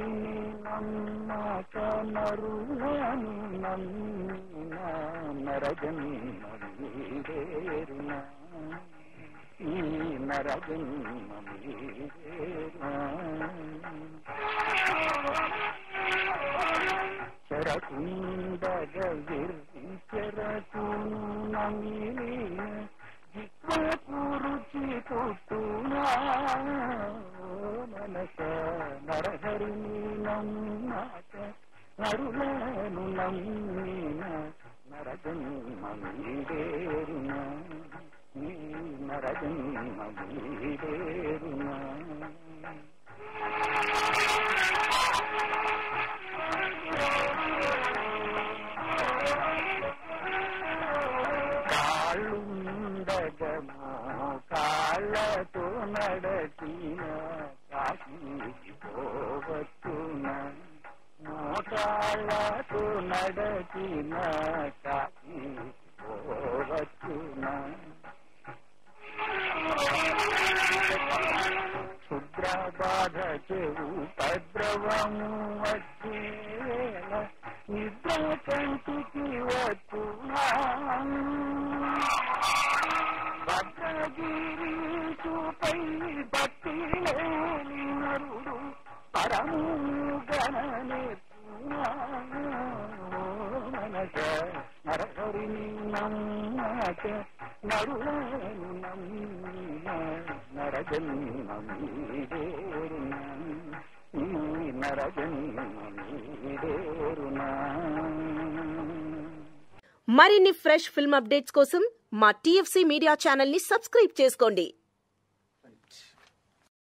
నరహరిని నమ్మక నరులను నమ్మిన నరజన్మ మీరేరునా ఈ నరజన్మ మీరేరునా చెరకుండగ చెరకును నమిలిన జిత్వపురుచి పుట్టునా మనస నరహరిని నమ్మాక నరులను నమ్మిన నరజన్మ మీరేరునా ఈ నరజన్మ మీరేరునా కాళ్ళుండగమో కాళ్ళతో నడచిన కాశీకి పోవచ్చున మోకాళ్ళతో నడచిన కాశీకి పోవచ్చున క్షుద్ర బాధ చెవు పద్రవము వచ్చేల నిద్ర కంటికి వచ్చునా భద్రగిరి చూపై భక్తి లేని నరుడు పరము గణనేతునా మనస నరహరిని నమ్మక నరులను నమ్మిన నరజన్మ మీరేరునా ఈ నరజన్మ మీరేరునా మరిన్ని ఫ్రెష్ ఫిల్మ్ అప్డేట్స్ కోసం మా టీఎఫ్సీ మీడియా ఛానల్ ని సబ్స్క్రైబ్ చేసుకోండి